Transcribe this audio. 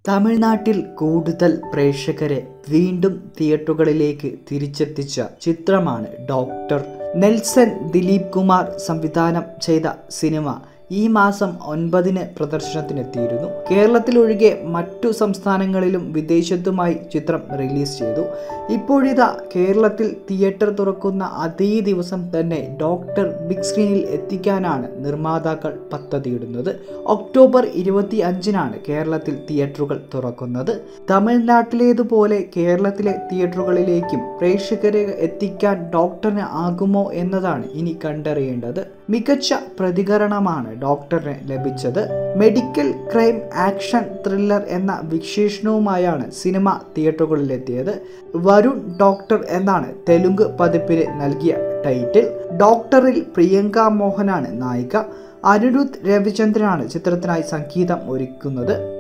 തമിഴ്നാട്ടിൽ കൂടുതൽ പ്രേക്ഷകരെ വീണ്ടും തിയേറ്ററുകളിലേക്ക് തിരിച്ചെത്തിച്ച ചിത്രമാണ് ഡോക്ടർ നെൽസൺ ദിലീപ് കുമാർ സംവിധാനം ചെയ്ത സിനിമ ഈ മാസം ഒൻപതിന് പ്രദർശനത്തിനെത്തിയിരുന്നു കേരളത്തിലൊഴികെ മറ്റു സംസ്ഥാനങ്ങളിലും വിദേശത്തുമായി ചിത്രം റിലീസ് ചെയ്തു ഇപ്പോഴിതാ കേരളത്തിൽ തിയേറ്റർ തുറക്കുന്ന അതേ ദിവസം തന്നെ ഡോക്ടർ ബിഗ് സ്ക്രീനിൽ എത്തിക്കാനാണ് നിർമ്മാതാക്കൾ പദ്ധതിയിടുന്നത് ഒക്ടോബർ ഇരുപത്തി അഞ്ചിനാണ് കേരളത്തിൽ തിയേറ്ററുകൾ തുറക്കുന്നത് തമിഴ്നാട്ടിലേതുപോലെ കേരളത്തിലെ തിയേറ്ററുകളിലേക്കും പ്രേക്ഷകരെ എത്തിക്കാൻ ഡോക്ടറിന് ആകുമോ എന്നതാണ് ഇനി കണ്ടറിയേണ്ടത് മികച്ച പ്രതികരണമാണ് ഡോക്ടറിന് ലഭിച്ചത് മെഡിക്കൽ ക്രൈം ആക്ഷൻ ത്രില്ലർ എന്ന വിശേഷണവുമായാണ് സിനിമ തിയേറ്ററുകളിലെത്തിയത് വരുൺ ഡോക്ടർ എന്നാണ് തെലുങ്ക് പതിപ്പിന് നൽകിയ ടൈറ്റിൽ ഡോക്ടറിൽ പ്രിയങ്ക മോഹനാണ് നായിക അനിരുദ്ധ് രവിചന്ദ്രനാണ് ചിത്രത്തിനായി സംഗീതം ഒരുക്കുന്നത്